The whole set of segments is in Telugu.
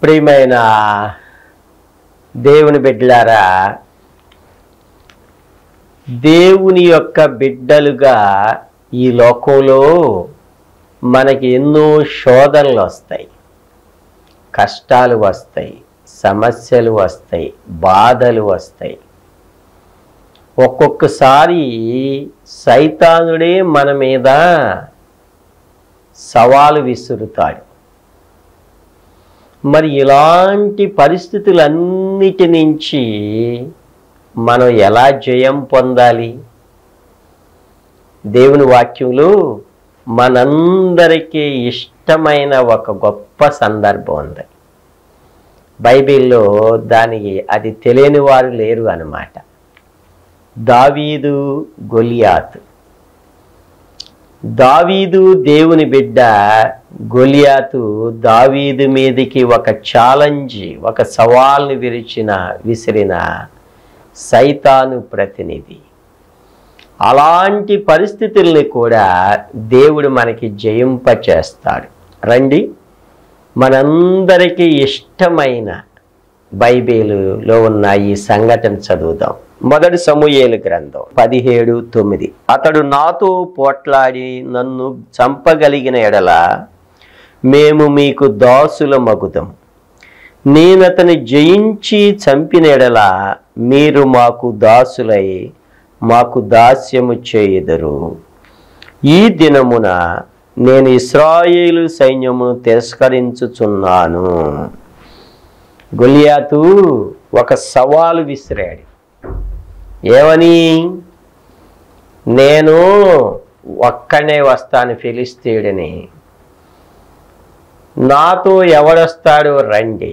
ప్రియమైన దేవుని బిడ్డలారా దేవుని యొక్క బిడ్డలుగా ఈ లోకంలో మనకి ఎన్నో శోధనలు వస్తాయి కష్టాలు వస్తాయి సమస్యలు వస్తాయి బాధలు వస్తాయి ఒక్కొక్కసారి సైతానుడే మన మీద సవాలు విసురుతాడు మరి ఇలాంటి పరిస్థితులన్నిటి నుంచి మనం ఎలా జయం పొందాలి దేవుని వాక్యంలో మనందరికీ ఇష్టమైన ఒక గొప్ప సందర్భం ఉంది బైబిల్లో దానికి అది తెలియని వారు లేరు అన్నమాట దావీదు గొలియాత్ దావీదు దేవుని బిడ్డ గొలియాతు దావీదు మీదికి ఒక ఛాలెంజ్ ఒక సవాల్ని విరిచిన విసిరిన సైతాను ప్రతినిధి అలాంటి పరిస్థితుల్ని కూడా దేవుడు మనకి జయింపచేస్తాడు రండి మనందరికీ ఇష్టమైన బైబిలులో ఉన్న ఈ సంఘటన చదువుదాం మొదటి సమూయేలు గ్రంథం పదిహేడు తొమ్మిది అతడు నాతో పోట్లాడి నన్ను చంపగలిగిన ఎడల మేము మీకు దాసుల మగుదం నేనతని జయించి చంపిన ఎడల మీరు మాకు దాసులై మాకు దాస్యము చేయుదురు ఈ దినమున నేను ఇస్రాయేలు సైన్యమును తిరస్కరించుచున్నాను గొలియాతు ఒక సవాలు విసిరాడు ఏమని నేను ఒక్కనే వస్తాను ఫిలిస్తీయుడిని నాతో ఎవడొస్తాడో రండి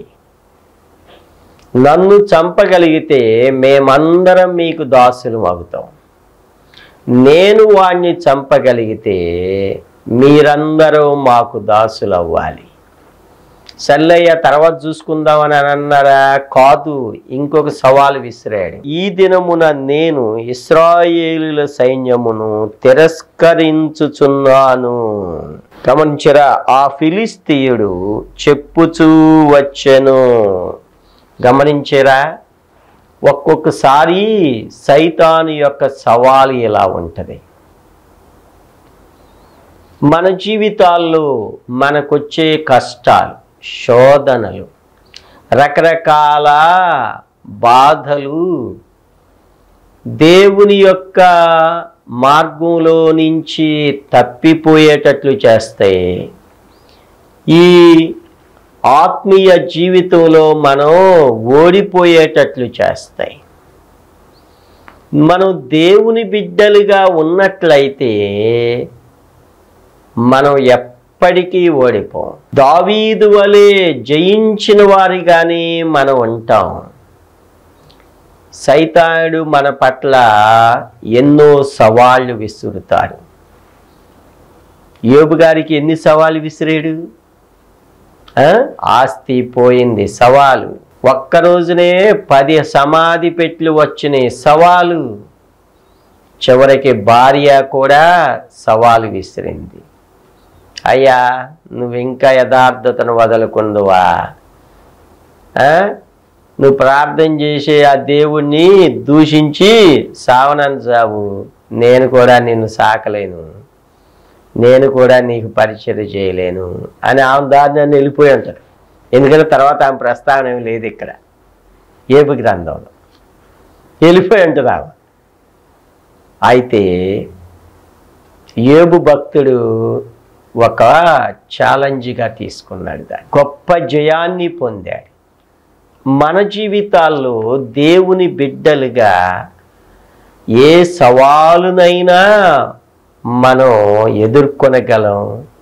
నన్ను చంపగలిగితే మేమందరం మీకు దాసులు అవుతాం నేను వాణ్ణి చంపగలిగితే మీరందరూ మాకు దాసులు అవ్వాలి సల్లయ్య తర్వాత చూసుకుందామని అని అన్నారా కాదు ఇంకొక సవాలు విసిరాడు ఈ దినమున నేను ఇస్రాయేలుల సైన్యమును తిరస్కరించుచున్నాను గమనించరా ఆ ఫిలిస్తీయుడు చెప్పుచూ వచ్చెను గమనించరా ఒక్కొక్కసారి సైతాను యొక్క సవాలు ఇలా ఉంటుంది మన జీవితాల్లో మనకొచ్చే కష్టాలు శోధనలు రకరకాల బాధలు దేవుని యొక్క మార్గంలో నుంచి తప్పిపోయేటట్లు చేస్తాయి ఈ ఆత్మీయ జీవితంలో మనం ఓడిపోయేటట్లు చేస్తాయి మనం దేవుని బిడ్డలుగా ఉన్నట్లయితే మనం ఎప్పటికీ ఓడిపోం దావీదు వలె జయించిన వారిగానే మనం ఉంటాం సైతానుడు మన పట్ల ఎన్నో సవాళ్ళు విసురుతాడు యోబు గారికి ఎన్ని సవాళ్ళు విసిరాడు ఆ? ఆస్తి పోయింది సవాలు ఒక్క రోజునే పది సమాధి పెట్లు వచ్చినాయి సవాలు చివరికి భార్య కూడా సవాలు విసిరింది అయ్యా నువ్వు ఇంకా యథార్థతను వదలకుందువా ఆ? నువ్వు ప్రార్థన చేసే ఆ దేవుణ్ణి దూషించి సావనని సావు నేను కూడా నిన్ను సాకలేను నేను కూడా నీకు పరిచయం చేయలేను అని ఆమె దారి నన్ను వెళ్ళిపోయి ఉంటాడు ఎందుకంటే తర్వాత ఆమె ప్రస్తావన ఏమి లేదు ఇక్కడ ఏపు గ్రంథంలో వెళ్ళిపోయి ఉంటుంది ఆమె అయితే ఏబు భక్తుడు ఒక ఛాలెంజ్గా తీసుకున్నాడు దాన్ని గొప్ప జయాన్ని పొందాడు మన జీవితాల్లో దేవుని బిడ్డలుగా ఏ సవాలునైనా మనం ఎదుర్కొనగలం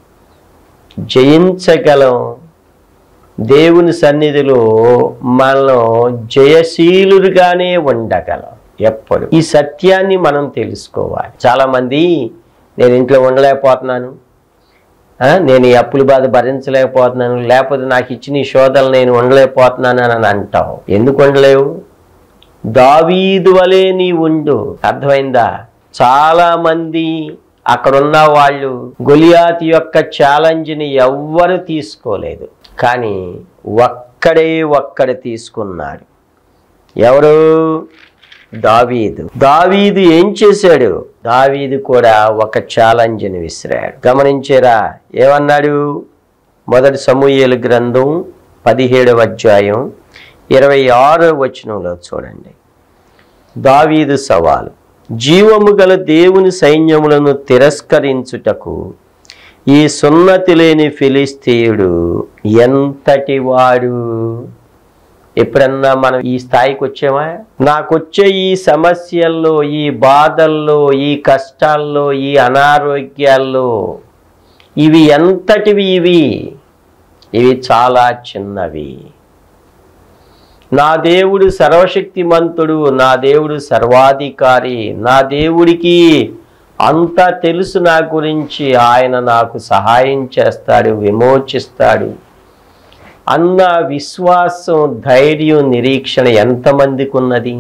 జయించగలం దేవుని సన్నిధిలో మనం జయశీలుగానే ఉండగలం ఎప్పుడు ఈ సత్యాన్ని మనం తెలుసుకోవాలి చాలామంది నేను ఇంట్లో ఉండలేకపోతున్నాను ఆ, నేను ఈ అప్పుల బాధ భరించలేకపోతున్నాను లేకపోతే నాకు ఇచ్చిన ఈ శోధనలు నేను ఉండలేకపోతున్నాను అని అంటావు ఎందుకు ఉండలేవు దావీదు వలె నీ ఉండు అర్థమైందా చాలా మంది అక్కడున్న వాళ్ళు గొలియాత్ యొక్క ఛాలెంజ్ని ఎవ్వరు తీసుకోలేదు కానీ ఒక్క ఒక్కడే ఒక్కడే తీసుకున్నాడు ఎవరు దావీదు దావీదు ఏం చేశాడు దావీదు కూడా ఒక ఛాలెంజ్ని విసిరాడు గమనించారా ఏమన్నాడు మొదటి సమూహేలు గ్రంథం పదిహేడవ అధ్యాయం ఇరవై ఆరో వచనంలో చూడండి దావీదు సవాలు జీవము గల దేవుని సైన్యములను తిరస్కరించుటకు ఈ సున్నతి లేని ఫిలిస్తీయుడు ఎంతటి వాడు ఎప్పుడన్నా మనం ఈ స్థాయికి వచ్చామా నాకొచ్చే ఈ సమస్యల్లో ఈ బాధల్లో ఈ కష్టాల్లో ఈ అనారోగ్యాల్లో ఇవి ఎంతటివి ఇవి ఇవి చాలా చిన్నవి నా దేవుడు సర్వశక్తిమంతుడు నా దేవుడు సర్వాధికారి నా దేవుడికి అంతా తెలుసు నా గురించి ఆయన నాకు సహాయం చేస్తాడు విమోచిస్తాడు అన్న విశ్వాసం ధైర్యం నిరీక్షణ ఎంతమందికి ఉన్నది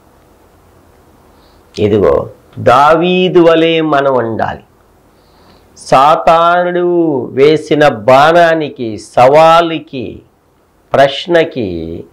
ఇదిగో దావీదు వలె మనం ఉండాలి సాతానుడు వేసిన బాణానికి సవాలుకి ప్రశ్నకి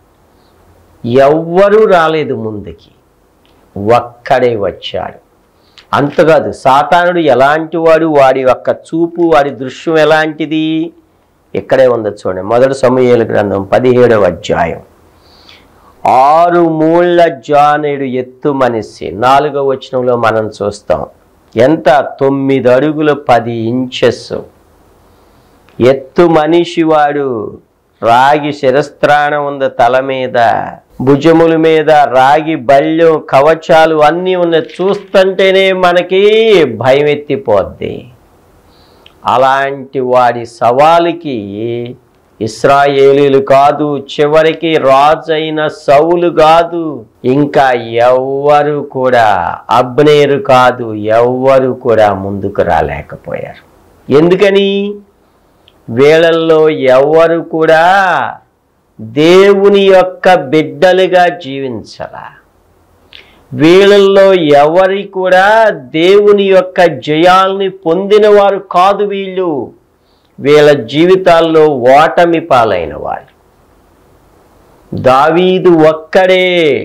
ఎవ్వరూ రాలేదు ముందుకి ఒక్కడే వచ్చాడు అంతకాదు సాతానుడు ఎలాంటి వాడు వాడి యొక్క చూపు వాడి దృశ్యం ఎలాంటిది ఇక్కడే ఉంది చూడండి మొదటి సమూహేల గ్రంథం పదిహేడవ అధ్యాయం ఆరు మూళ్ళ జానేడు ఎత్తు మనిషి నాలుగవ వచనంలో మనం చూస్తాం ఎంత తొమ్మిది అడుగులు పది ఇంచెస్ ఎత్తు మనిషి వాడు రాగి శిరస్త్రాణం ఉంది తల మీద భుజముల మీద రాగి బల్యం కవచాలు అన్నీ ఉన్నాయి చూస్తుంటేనే మనకి భయం ఎత్తిపోద్ది అలాంటి వాడి సవాలుకి ఇస్రాయేలీలు కాదు చివరికి రాజైన సౌలు కాదు ఇంకా ఎవ్వరు కూడా అబ్నేరు కాదు ఎవ్వరు కూడా ముందుకు రాలేకపోయారు ఎందుకని వీళ్ళల్లో ఎవ్వరు కూడా దేవుని యొక్క బిడ్డలుగా జీవించలా వీళ్ళల్లో ఎవరి కూడా దేవుని యొక్క జయాల్ని పొందిన వారు కాదు వీళ్ళు వీళ్ళ జీవితాల్లో ఓటమి పాలైన వారు దావీదు ఒక్కడే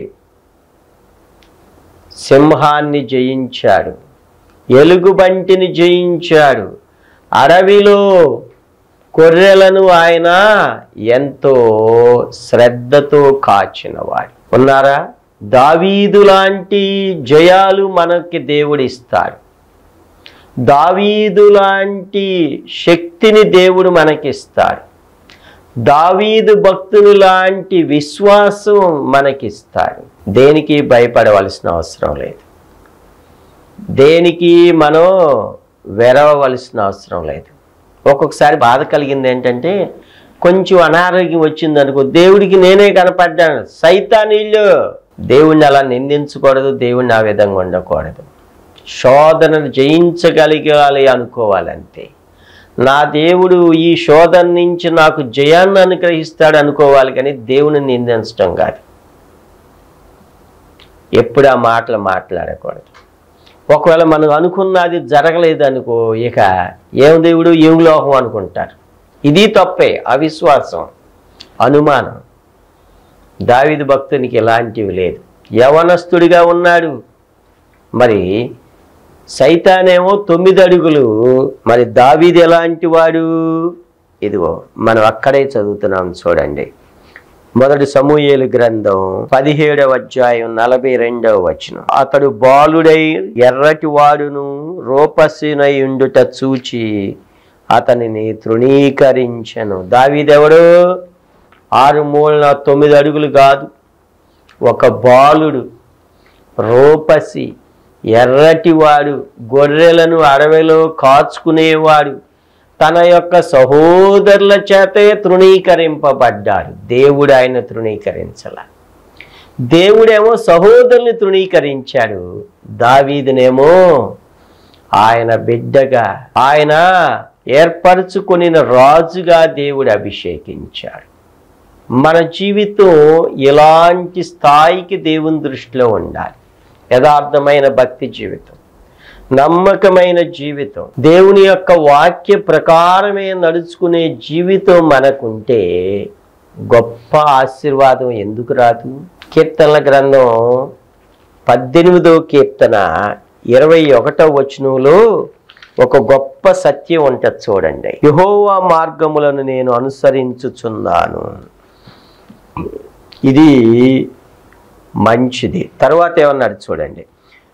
సింహాన్ని జయించాడు ఎలుగుబంటిని జయించాడు అడవిలో గొర్రెలను ఆయన ఎంతో శ్రద్ధతో కాచినవాడు ఉన్నారా దావీదు లాంటి జయాలు మనకి దేవుడిస్తాడు దావీదు లాంటి శక్తిని దేవుడు మనకిస్తాడు దావీదు భక్తులు లాంటి విశ్వాసం మనకిస్తాడు దేనికి భయపడవలసిన అవసరం లేదు దేనికి మనం వెరవవలసిన అవసరం లేదు ఒక్కొక్కసారి బాధ కలిగింది ఏంటంటే కొంచెం అనారోగ్యం వచ్చింది అనుకో దేవుడికి నేనే కనపడ్డాను సైతానీళ్ళు దేవుణ్ణి అలా నిందించకూడదు దేవుణ్ణి ఆ విధంగా ఉండకూడదు శోధనను జయించగలగాలి అనుకోవాలంతే నా దేవుడు ఈ శోధన నుంచి నాకు జయాన్ని అనుగ్రహిస్తాడు అనుకోవాలి కానీ దేవుని నిందించడం కాదు ఎప్పుడు ఆ మాటలు మాట్లాడకూడదు ఒకవేళ మనం అనుకున్నది జరగలేదు అనుకో ఇక ఏం దేవుడు ఏం లోహం అనుకుంటారు ఇది తప్పే అవిశ్వాసం అనుమానం దావిది భక్తునికి ఎలాంటివి లేదు యవనస్తుడిగా ఉన్నాడు మరి సైతానేమో తొమ్మిది అడుగులు మరి దావీది ఎలాంటి వాడు ఇదిగో మనం అక్కడే చదువుతున్నాం చూడండి మొదటి సమూహేలు గ్రంథం పదిహేడవ అధ్యాయం నలభై రెండవ వచనం అతడు బాలుడై ఎర్రటి వాడును రూపసీనై ఉండుట చూచి అతనిని తృణీకరించను దావీదెవడు ఆరు మూల తొమ్మిది అడుగులు కాదు ఒక బాలుడు రూపసి ఎర్రటివాడు గొర్రెలను అడవిలో కాచుకునేవాడు తన యొక్క సహోదరుల చేతే తృణీకరింపబడ్డాడు దేవుడు ఆయన తృణీకరించాల దేవుడేమో సహోదరుని తృణీకరించాడు దావీదునేమో ఆయన బిడ్డగా ఆయన ఏర్పరచుకొనిన రాజుగా దేవుడు అభిషేకించాడు మన జీవితం ఇలాంటి స్థాయికి దేవుని దృష్టిలో ఉండాలి యథార్థమైన భక్తి జీవితం నమ్మకమైన జీవితం దేవుని యొక్క వాక్య ప్రకారమే నడుచుకునే జీవితం మనకుంటే గొప్ప ఆశీర్వాదం ఎందుకు రాదు కీర్తనల గ్రంథం పద్దెనిమిదో కీర్తన ఇరవై ఒకటో వచనంలో ఒక గొప్ప సత్యం ఉంటుంది చూడండి యహోవా మార్గములను నేను అనుసరించుచున్నాను ఇది మంచిది తర్వాత ఏమన్నాడు చూడండి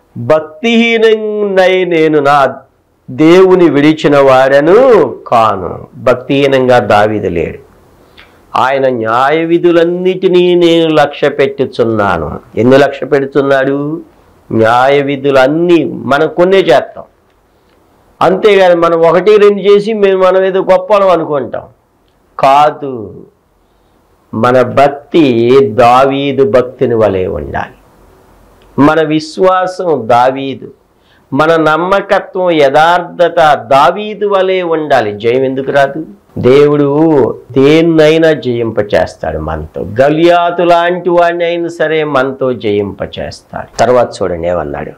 భక్తిహీనై నేను నా దేవుని విడిచిన వాడను కాను భక్తిహీనంగా దావీదు లేడు ఆయన న్యాయ విధులన్నిటినీ నేను లక్ష్య పెట్టుచున్నాను ఎన్ని లక్ష్య పెడుతున్నాడు న్యాయ విధులన్నీ మనం కొన్నే చేస్తాం అంతేగాని మనం ఒకటి రెండు చేసి మేము మనం ఏదో గొప్పలం అనుకుంటాం కాదు మన భక్తి దావీదు భక్తిని వలె ఉండాలి మన విశ్వాసం దావీదు మన నమ్మకత్వం యథార్థత దావీదు వలె ఉండాలి జయం ఎందుకు రాదు దేవుడు దేన్నైనా జయింపచేస్తాడు మనతో గలియాతు లాంటి వాడిని అయినా సరే మనతో జయింపచేస్తాడు తర్వాత చూడండి ఏమన్నాడు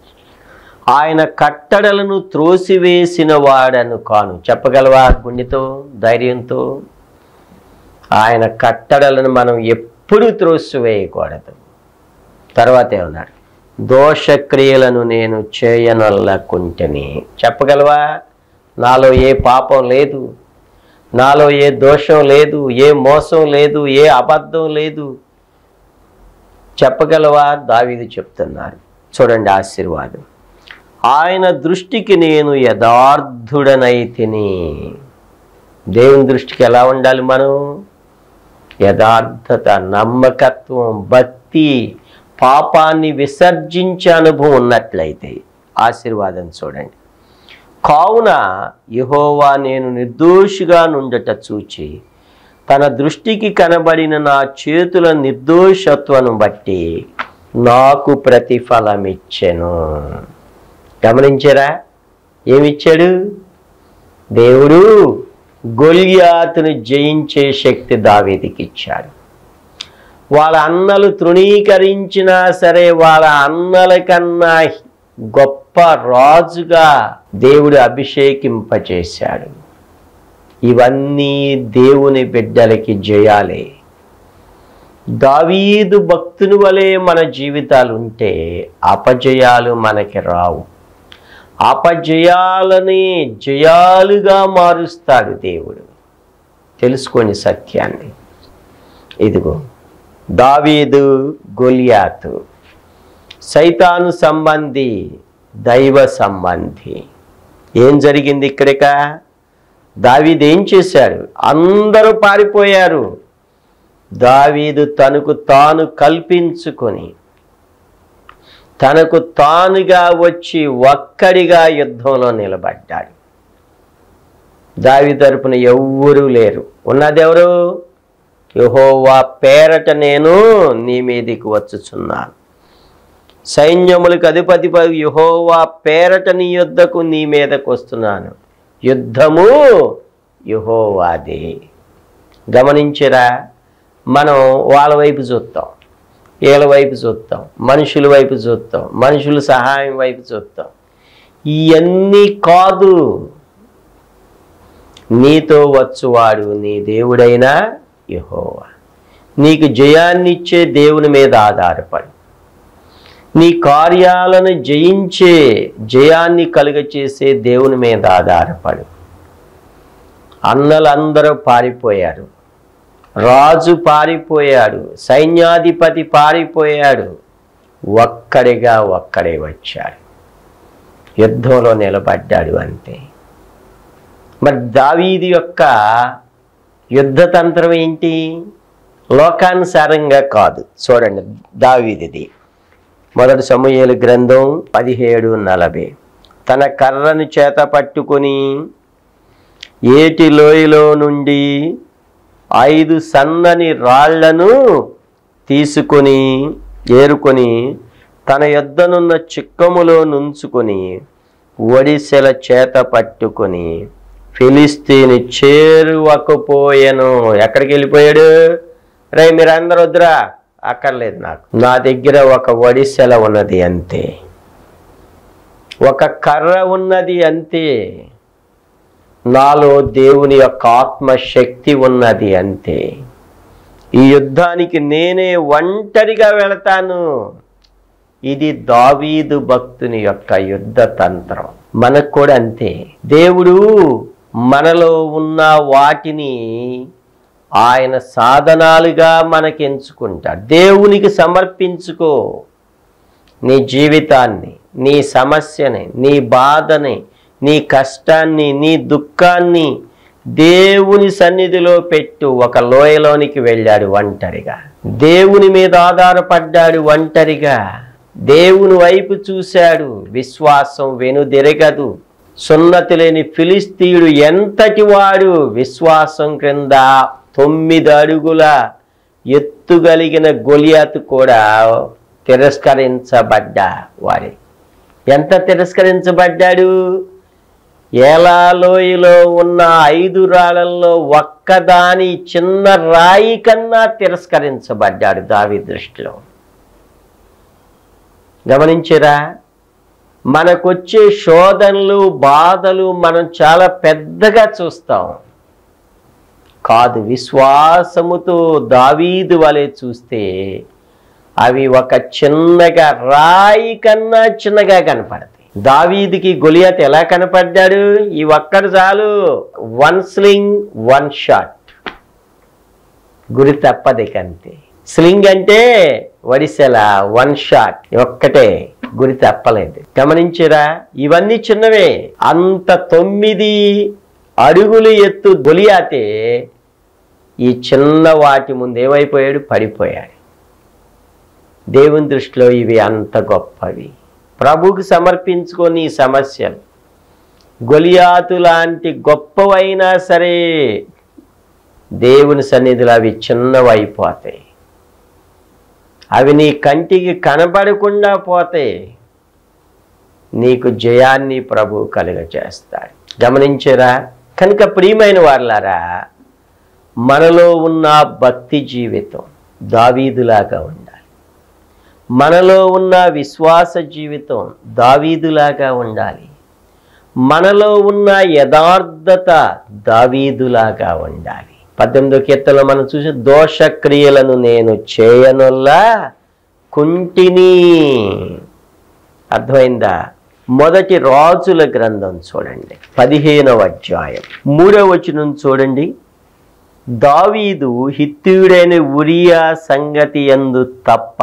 ఆయన కట్టడలను త్రోసివేసిన వాడను కాను చెప్పగలవా గుండెతో ధైర్యంతో ఆయన కట్టడలను మనం ఎప్పుడు త్రోసివేయకూడదు తర్వాత ఏమన్నాడు దోషక్రియలను నేను చేయనల్లకుంటని చెప్పగలవా నాలో ఏ పాపం లేదు నాలో ఏ దోషం లేదు ఏ మోసం లేదు ఏ అబద్ధం లేదు చెప్పగలవా దావీదు చెప్తున్నారు చూడండి ఆశీర్వాదం ఆయన దృష్టికి నేను యథార్థుడనైతిని దేవుని దృష్టికి ఎలా ఉండాలి మనం యథార్థత నమ్మకత్వం భక్తి పాపాన్ని విసర్జించే అనుభవం ఉన్నట్లయితే ఆశీర్వాదం చూడండి కావున యహోవా నేను నిర్దోషిగా నుండట చూచి తన దృష్టికి కనబడిన నా చేతుల నిర్దోషత్వను బట్టి నాకు ప్రతిఫలమిచ్చెను గమనించారా ఏమిచ్చాడు దేవుడు గొల్యాతును జయించే శక్తి దావేదికి ఇచ్చాడు వాళ్ళ అన్నలు తృణీకరించినా సరే వాళ్ళ అన్నల కన్నా గొప్ప రాజుగా దేవుడు అభిషేకింపచేశాడు ఇవన్నీ దేవుని బిడ్డలకి జయాలే దావీదు భక్తుని వలె మన జీవితాలు ఉంటే అపజయాలు మనకి రావు అపజయాలని జయాలుగా మారుస్తాడు దేవుడు తెలుసుకోండి సత్యాన్ని ఇదిగో దావీదు గొలియాతు సైతాను సంబంధి దైవ సంబంధి ఏం జరిగింది ఇక్కడిక దావీదు ఏం చేశాడు అందరూ పారిపోయారు దావీదు తనకు తాను కల్పించుకొని తనకు తానుగా వచ్చి ఒక్కడిగా యుద్ధంలో నిలబడ్డాడు దావి తరపున ఎవ్వరూ లేరు ఉన్నదెవరు యహోవా పేరట నేను నీ మీదికి వచ్చుచున్నాను సైన్యములకు అధిపతి యహోవా పేరట నీ యుద్ధకు నీ మీదకు వస్తున్నాను యుద్ధము యహోవాది గమనించరా మనం వాళ్ళ వైపు చూస్తాం వీళ్ళ వైపు చూస్తాం మనుషుల వైపు చూస్తాం మనుషుల సహాయం వైపు చూస్తాం ఇవన్నీ కాదు నీతో వచ్చువాడు నీ దేవుడైనా యహోవా నీకు జయాన్నిచ్చే దేవుని మీద ఆధారపడి నీ కార్యాలను జయించే జయాన్ని కలుగచేసే దేవుని మీద ఆధారపడు అన్నలందరూ పారిపోయారు రాజు పారిపోయాడు సైన్యాధిపతి పారిపోయాడు ఒక్కడిగా ఒక్కడే వచ్చాడు యుద్ధంలో నిలబడ్డాడు అంతే మరి దావీది యొక్క యుద్ధతంత్రం ఏంటి లోకానుసారంగా కాదు చూడండి దావీదిది మొదటి సమూహేలు గ్రంథం పదిహేడు నలభై తన కర్రను చేత పట్టుకొని ఏటి లోయలో నుండి ఐదు సన్నని రాళ్లను తీసుకొని ఏరుకొని తన యొద్దనున్న చిక్కములో నుంచుకొని ఒడిసెల చేత పట్టుకొని ఫిలిస్తీని చేరువకపోయాను ఎక్కడికి వెళ్ళిపోయాడు రే మీరందరూ వద్దురా అక్కర్లేదు నాకు నా దగ్గర ఒక ఒడిసెల ఉన్నది అంతే ఒక కర్ర ఉన్నది అంతే నాలో దేవుని యొక్క ఆత్మశక్తి ఉన్నది అంతే ఈ యుద్ధానికి నేనే ఒంటరిగా వెళతాను ఇది దావీదు భక్తుని యొక్క యుద్ధ తంత్రం మనకు కూడా అంతే దేవుడు మనలో ఉన్న వాటిని ఆయన సాధనాలుగా మనకి ఎంచుకుంటాడు దేవునికి సమర్పించుకో నీ జీవితాన్ని నీ సమస్యని నీ బాధని నీ కష్టాన్ని నీ దుఃఖాన్ని దేవుని సన్నిధిలో పెట్టు ఒక లోయలోనికి వెళ్ళాడు ఒంటరిగా దేవుని మీద ఆధారపడ్డాడు ఒంటరిగా దేవుని వైపు చూశాడు విశ్వాసం వెనుదిరగదు సున్నతి లేని ఫిలిస్తీయుడు ఎంతటి వాడు విశ్వాసం క్రింద తొమ్మిది అడుగుల ఎత్తుగలిగిన గొలియాతు కూడా తిరస్కరించబడ్డా వారి ఎంత తిరస్కరించబడ్డాడు ఏలాలోయలో ఉన్న ఐదు రాళ్లలో ఒక్కదాని చిన్న రాయి కన్నా తిరస్కరించబడ్డాడు దావి దృష్టిలో గమనించరా మనకొచ్చే శోధనలు బాధలు మనం చాలా పెద్దగా చూస్తాం కాదు విశ్వాసముతో దావీదు వలె చూస్తే అవి ఒక చిన్నగా రాయి కన్నా చిన్నగా కనపడతాయి దావీదికి గొలియాత్ ఎలా కనపడ్డాడు ఈ ఒక్కడు చాలు వన్ స్లింగ్ వన్ షాట్ గురి తప్పది కంతే స్లింగ్ అంటే వడిసెల వన్ షాట్ ఒక్కటే గురి తప్పలేదు గమనించరా ఇవన్నీ చిన్నవే అంత తొమ్మిది అడుగులు ఎత్తు గొలియాతే ఈ చిన్న వాటి ముందు ఏమైపోయాడు పడిపోయాడు దేవుని దృష్టిలో ఇవి అంత గొప్పవి ప్రభువుకి సమర్పించుకొని ఈ సమస్యలు గొలియాతు లాంటి గొప్పవైనా సరే దేవుని సన్నిధిలో అవి చిన్నవైపోతాయి అవి నీ కంటికి కనబడకుండా పోతాయి నీకు జయాన్ని ప్రభు కలుగజేస్తాడు గమనించరా కనుక ప్రియమైన వాళ్ళారా మనలో ఉన్న భక్తి జీవితం దావీదులాగా ఉండాలి మనలో ఉన్న విశ్వాస జీవితం దావీదులాగా ఉండాలి మనలో ఉన్న యథార్థత దావీదులాగా ఉండాలి పద్దెనిమిదో కీర్తనలో మనం చూసి దోషక్రియలను నేను చేయనుల్లా కుంటిని అర్థమైందా మొదటి రాజుల గ్రంథం చూడండి పదిహేనవ అధ్యాయం మూడవ వచనం చూడండి దావీదు హిత్యుడైన ఉరియా సంగతి ఎందు తప్ప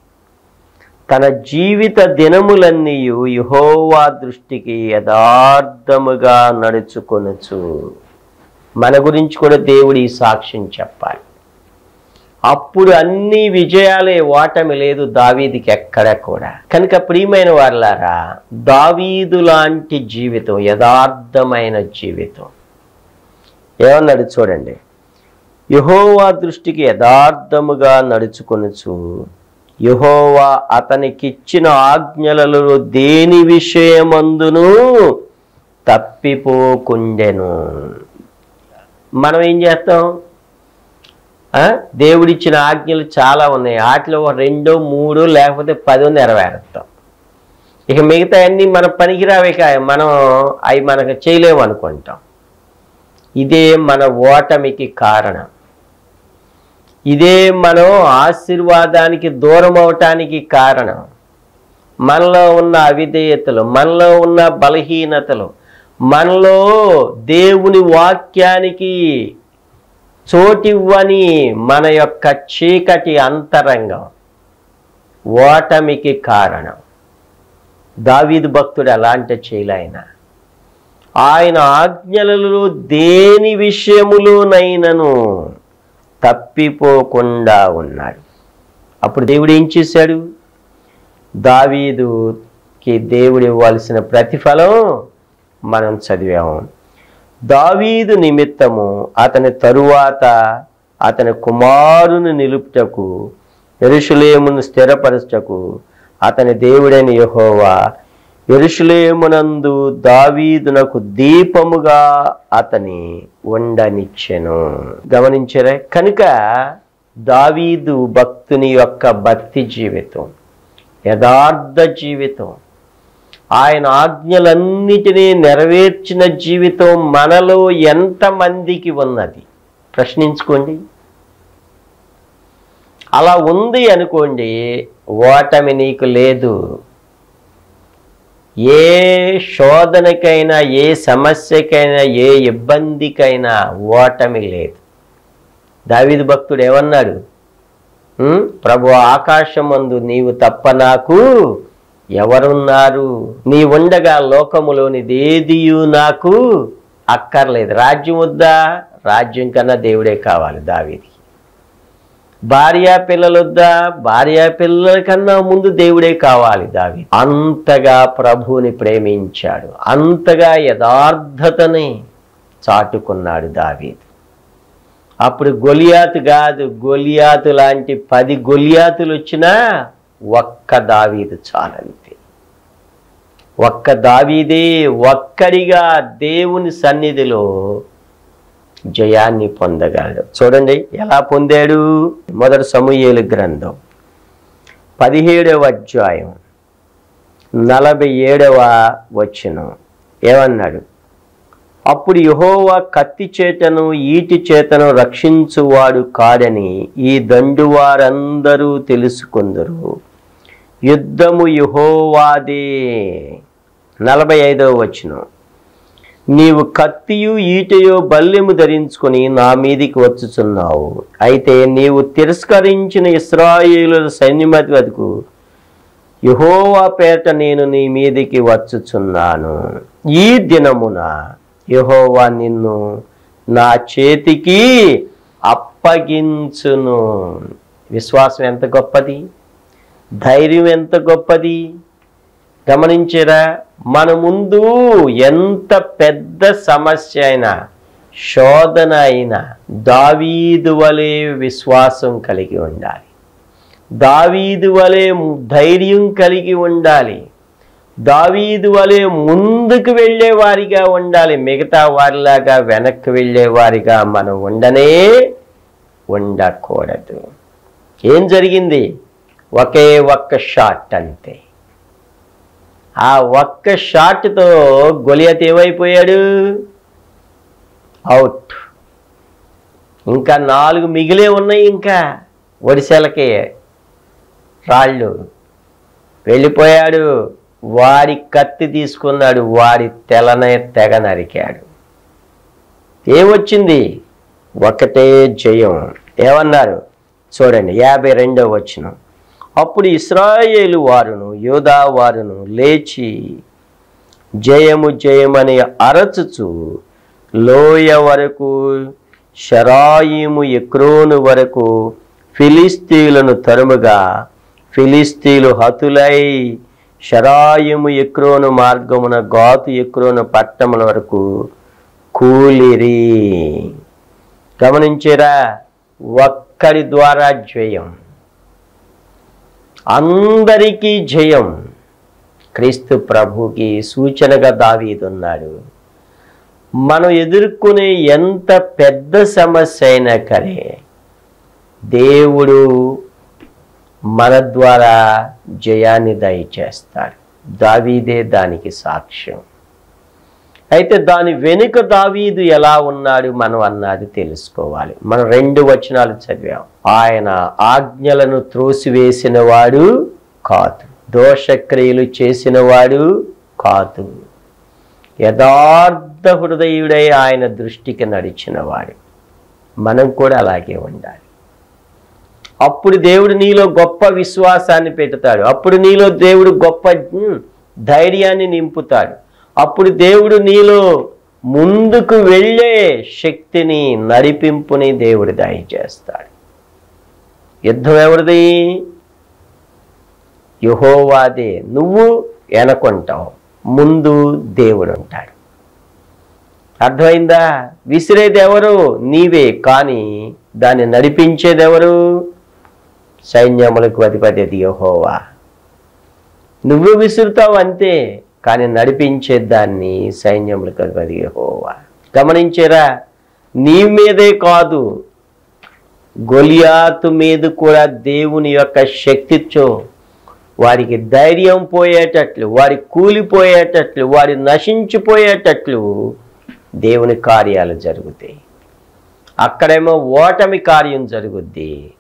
తన జీవిత దినములన్నీ యహోవా దృష్టికి యథార్థముగా నడుచుకొనుచు మన గురించి కూడా దేవుడు ఈ సాక్ష్యం చెప్పాలి అప్పుడు అన్ని విజయాలే ఓటమి లేదు దావీదికి ఎక్కడ కూడా కనుక ప్రియమైన వారులారా దావీదు లాంటి జీవితం యథార్థమైన జీవితం ఏమన్నాడు చూడండి యహోవా దృష్టికి యథార్థముగా నడుచుకొనుచు యహోవా అతనికిచ్చిన ఆజ్ఞలలో దేని విషయమందును తప్పిపోకుండెను మనం ఏం చేస్తాం ఆ? దేవుడిచ్చిన ఆజ్ఞలు చాలా ఉన్నాయి వాటిలో ఒక రెండో మూడు లేకపోతే పదో నెరవేరుస్తాం ఇక మిగతా అన్ని మన పనికిరావే కా మనం అవి మనకు చేయలేము అనుకుంటాం ఇదే మన ఓటమికి కారణం ఇదే మనం ఆశీర్వాదానికి దూరం అవటానికి కారణం మనలో ఉన్న అవిధేయతలు మనలో ఉన్న బలహీనతలు మనలో దేవుని వాక్యానికి చోటివ్వని మన యొక్క చీకటి అంతరంగం ఓటమికి కారణం దావీదు భక్తుడు అలాంటి చేయలేఆయన ఆయన ఆజ్ఞలలో దేని విషయములోనైనను తప్పిపోకుండా ఉన్నాడు అప్పుడు దేవుడు ఏం చేశాడు దావీదుకి దేవుడు ఇవ్వాల్సిన ప్రతిఫలం మనం చదివాము దావీదు నిమిత్తము అతని తరువాత అతని కుమారుని నిలుపుటకు ఎరుషులేమును స్థిరపరచుటకు అతని దేవుడైన యెహోవా ఎరుషులేమునందు దావీదునకు దీపముగా అతని ఉండనిచ్చెను గమనించరే కనుక దావీదు భక్తుని యొక్క భక్తి జీవితం యథార్థ జీవితం ఆయన ఆజ్ఞలన్నిటినీ నెరవేర్చిన జీవితం మనలో ఎంతమందికి ఉన్నది ప్రశ్నించుకోండి అలా ఉంది అనుకోండి ఓటమి నీకు లేదు ఏ శోధనకైనా ఏ సమస్యకైనా ఏ ఇబ్బందికైనా ఓటమి లేదు దావీదు భక్తుడు ఏమన్నాడు "ఉం? ప్రభు ఆకాశమందు నీవు తప్ప నాకు ఎవరున్నారు నీ ఉండగా లోకములోనిదేదియు నాకు అక్కర్లేదు రాజ్యం వద్దా రాజ్యం కన్నా దేవుడే కావాలి దావీదికి భార్యా పిల్లలొద్దా భార్యా పిల్లల కన్నా ముందు దేవుడే కావాలి దావి అంతగా ప్రభువుని ప్రేమించాడు అంతగా యథార్థతని చాటుకున్నాడు దావీదు అప్పుడు గొలియాతు కాదు గొలియాతు లాంటి పది గొలియాతులు వచ్చినా ఒక్క దావీదు చాలంతే ఒక్క దావీదే ఒక్కడిగా దేవుని సన్నిధిలో జయాన్ని పొందగలడు చూడండి ఎలా పొందాడు మొదటి సమూయేలు గ్రంథం పదిహేడవ అధ్యాయం నలభై ఏడవ వచనం ఏమన్నాడు అప్పుడు యహోవా కత్తి చేతను ఈటి చేతను రక్షించువాడు కాడని ఈ దండువారందరూ తెలుసుకుందరు యుద్ధము యహోవాదే నలభై ఐదవ వచనం నీవు కత్తియు ఈటయో బల్లెము ధరించుకొని నా మీదికి వచ్చుచున్నావు అయితే నీవు తిరస్కరించిన ఇస్రాయేలుల సైన్యమతివతకు యహోవా పేట నేను నీ మీదికి వచ్చుచున్నాను ఈ దినమున యహోవా నిన్ను నా చేతికి అప్పగించును విశ్వాసం ఎంత గొప్పది ధైర్యం ఎంత గొప్పది గమనించారా మన ముందు ఎంత పెద్ద సమస్య అయినా శోధన అయినా దావీదు వలె విశ్వాసం కలిగి ఉండాలి దావీదు వలె ధైర్యం కలిగి ఉండాలి దావీదు వలె ముందుకు వెళ్ళే వారిగా ఉండాలి మిగతా వారిలాగా వెనక్కి వెళ్ళే వారిగా మనం ఉండనే ఉండకూడదు ఏం జరిగింది ఒకే ఒక్క షాట్ అంతే ఆ ఒక్క షాట్తో గొలియత్ ఏమైపోయాడు అవుట్ ఇంకా నాలుగు మిగిలే ఉన్నాయి ఇంకా ఒడిశలకి రాళ్ళు వెళ్ళిపోయాడు వాడి కత్తి తీసుకున్నాడు వాడి తెలనే తెగ నరికాడు ఏమొచ్చింది ఒకటే జయం ఏమన్నారు చూడండి యాభై రెండో వచ్చిన అప్పుడు ఇస్రాయేలు వారును యోధా వారును లేచి జయము జయమని అరచుచు లోయ వరకు షరాయిము ఎక్రోను వరకు ఫిలిస్తీయులను తరుముగా ఫిలిస్తీయులు హతులై షరాయిము ఎక్రోను మార్గమున గాతు ఎక్రోను పట్టముల వరకు కూలిరి గమనించారా ఒక్కడి ద్వారా జయం అందరికీ జయం క్రీస్తు ప్రభుకి సూచనగా దావీదున్నాడు మనం ఎదుర్కొనే ఎంత పెద్ద సమస్య అయినా సరే దేవుడు మన ద్వారా జయాన్ని దయచేస్తాడు దావీదే దానికి సాక్ష్యం అయితే దాని వెనుక దావీదు ఎలా ఉన్నాడు మనం అన్నది తెలుసుకోవాలి మనం రెండు వచనాలు చదివాం ఆయన ఆజ్ఞలను త్రోసివేసిన వాడు కాదు దోషక్రియలు చేసిన వాడు కాదు యథార్థ హృదయుడై ఆయన దృష్టికి నడిచినవాడు మనం కూడా అలాగే ఉండాలి అప్పుడు దేవుడు నీలో గొప్ప విశ్వాసాన్ని పెడతాడు అప్పుడు నీలో దేవుడు గొప్ప ఉమ్, ధైర్యాన్ని నింపుతాడు అప్పుడు దేవుడు నీలో ముందుకు వెళ్ళే శక్తిని నడిపింపుని దేవుడు దయచేస్తాడు యుద్ధం ఎవరిది యహోవాదే నువ్వు వెనకుంటావు ముందు దేవుడు ఉంటాడు అర్థమైందా విసిరేది ఎవరు నీవే కానీ దాన్ని నడిపించేది ఎవరు సైన్యములకు అధిపతి అది యెహోవా నువ్వు విసురుతావు అంతే కానీ నడిపించే దాన్ని సైన్యములకు అధిపతి యెహోవా గమనించారా నీ మీదే కాదు గొలియాతు మీద కూడా దేవుని యొక్క శక్తితో వారికి ధైర్యం పోయేటట్లు వారి కూలిపోయేటట్లు వారి నశించిపోయేటట్లు దేవుని కార్యాలు జరుగుతాయి అక్కడేమో ఓటమి కార్యం జరుగుద్ది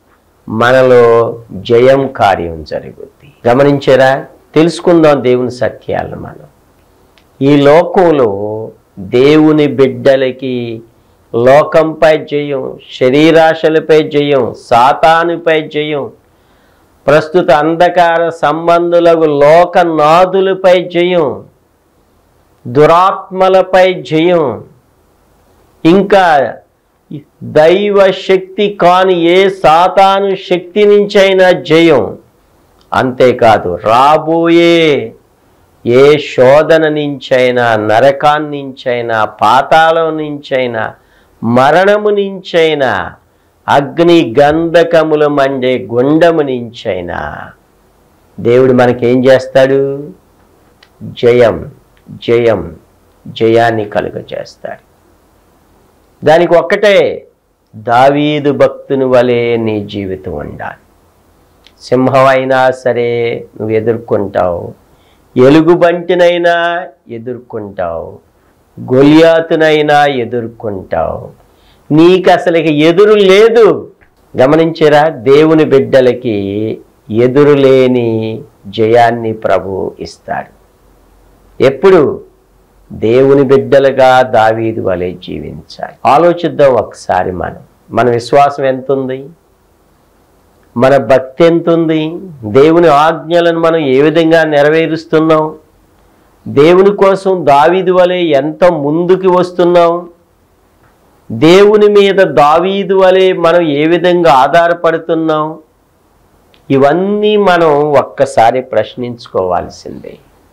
మనలో జయం కార్యం జరుగుద్ది గమనించారా తెలుసుకుందాం దేవుని సత్యాలను మనం ఈ లోకంలో దేవుని బిడ్డలకి లోకంపై జయం శరీరాశలపై జయం సాతానుపై జయం ప్రస్తుత అంధకార సంబంధులకు లోకనాథులపై జయం దురాత్మలపై జయం ఇంకా దైవ శక్తి కాని ఏ సాతాను శక్తి నుంచైనా జయం అంతేకాదు రాబోయే ఏ శోధన నుంచైనా నరకాన్ని నుంచైనా పాతాళం నుంచైనా మరణము నుంచైనా అగ్ని గంధకముల మండే గుండము నుంచైనా దేవుడు మనకేం చేస్తాడు జయం జయం జయాన్ని కలుగజేస్తాడు దానికి ఒక్కటే దావీదు భక్తుని వలె నీ జీవితం ఉండాలి సింహం అయినా సరే నువ్వు ఎదుర్కొంటావు ఎలుగుబంటినైనా ఎదుర్కొంటావు గొలియాతునైనా ఎదుర్కొంటావు నీకు అసలు ఇక ఎదురు లేదు గమనించరా దేవుని బిడ్డలకి ఎదురు లేని జయాన్ని ప్రభు ఇస్తాడు ఎప్పుడు దేవుని బిడ్డలుగా దావీదు వలె జీవించాలి ఆలోచిద్దాం ఒకసారి మనం మన విశ్వాసం ఎంత ఉంది మన భక్తి ఎంత ఉంది దేవుని ఆజ్ఞలను మనం ఏ విధంగా నెరవేరుస్తున్నాం దేవుని కోసం దావీదు వలె ఎంత ముందుకు వస్తున్నాం దేవుని మీద దావీదు వలె మనం ఏ విధంగా ఆధారపడుతున్నాం ఇవన్నీ మనం ఒక్కసారి ప్రశ్నించుకోవాల్సిందే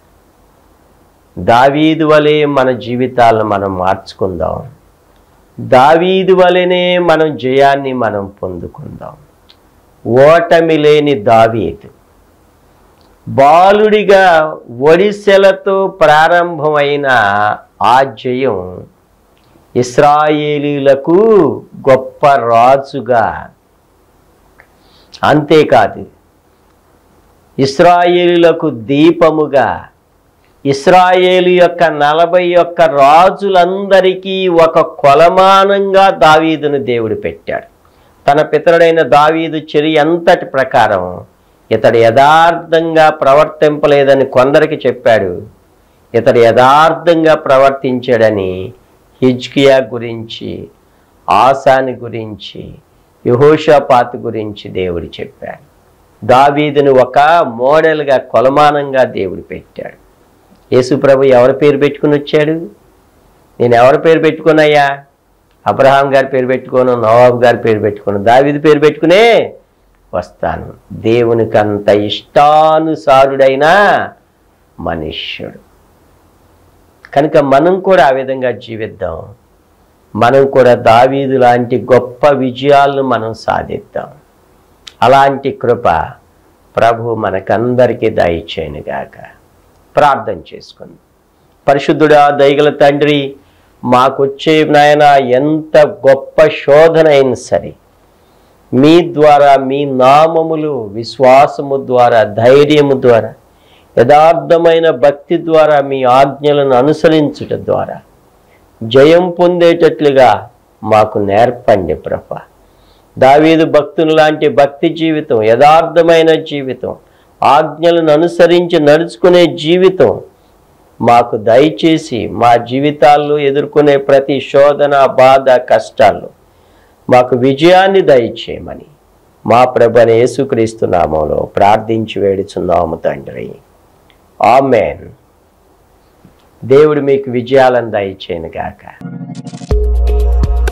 దావీదు వలె మన జీవితాలను మనం మార్చుకుందాం దావీదు వలెనే మనం జయాన్ని మనం పొందుకుందాం ఓటమి లేని దావీదు బాలుడిగా ఒడిశెలతో ప్రారంభమైన ఆ జయం ఇస్రాయేలీలకు గొప్ప రాజుగా అంతేకాదు ఇస్రాయేలులకు దీపముగా ఇస్రాయేలు యొక్క నలభై యొక్క రాజులందరికీ ఒక కొలమానంగా దావీదును దేవుడు పెట్టాడు తన పితరుడైన దావీదు చర్య అంతటి ప్రకారం ఇతడు యథార్థంగా ప్రవర్తింపలేదని కొందరికి చెప్పాడు ఇతడు యథార్థంగా ప్రవర్తించాడని హిజ్కియా గురించి ఆసాని గురించి యహోషాపాత్ గురించి దేవుడు చెప్పాడు దావీదును ఒక మోడల్గా కొలమానంగా దేవుడు పెట్టాడు యేసుప్రభు ఎవరి పేరు పెట్టుకుని వచ్చాడు నేను ఎవరి పేరు పెట్టుకున్నాయా అబ్రహాం గారి పేరు పెట్టుకోను నవాబు గారి పేరు పెట్టుకోను దావీదు పేరు పెట్టుకునే వస్తాను దేవునికి అంత ఇష్టానుసారుడైన మనుష్యుడు కనుక మనం కూడా ఆ విధంగా జీవిద్దాం మనం కూడా దావీదు లాంటి గొప్ప విజయాలను మనం సాధిద్దాం అలాంటి కృప ప్రభు మనకందరికీ దయచేయనుగాక ప్రార్థన చేసుకుందాం పరిశుద్ధుడా దయగల తండ్రి మాకొచ్చే నాయన ఎంత గొప్ప శోధన అయినా సరే మీ ద్వారా మీ నామములు విశ్వాసము ద్వారా ధైర్యము ద్వారా యథార్థమైన భక్తి ద్వారా మీ ఆజ్ఞలను అనుసరించుట ద్వారా జయం పొందేటట్లుగా మాకు నేర్పండి ప్రభ దావీదు భక్తుని లాంటి భక్తి జీవితం యథార్థమైన జీవితం ఆజ్ఞలను అనుసరించి నడుచుకునే జీవితం మాకు దయచేసి మా జీవితాల్లో ఎదుర్కొనే ప్రతి శోధన బాధ కష్టాల్లో మాకు విజయాన్ని దయచేయమని మా ప్రభని యేసుక్రీస్తు నామంలో ప్రార్థించి వేడుచున్నాము తండ్రి ఆమెన్ దేవుడు మీకు విజయాలను దయచేయను గాక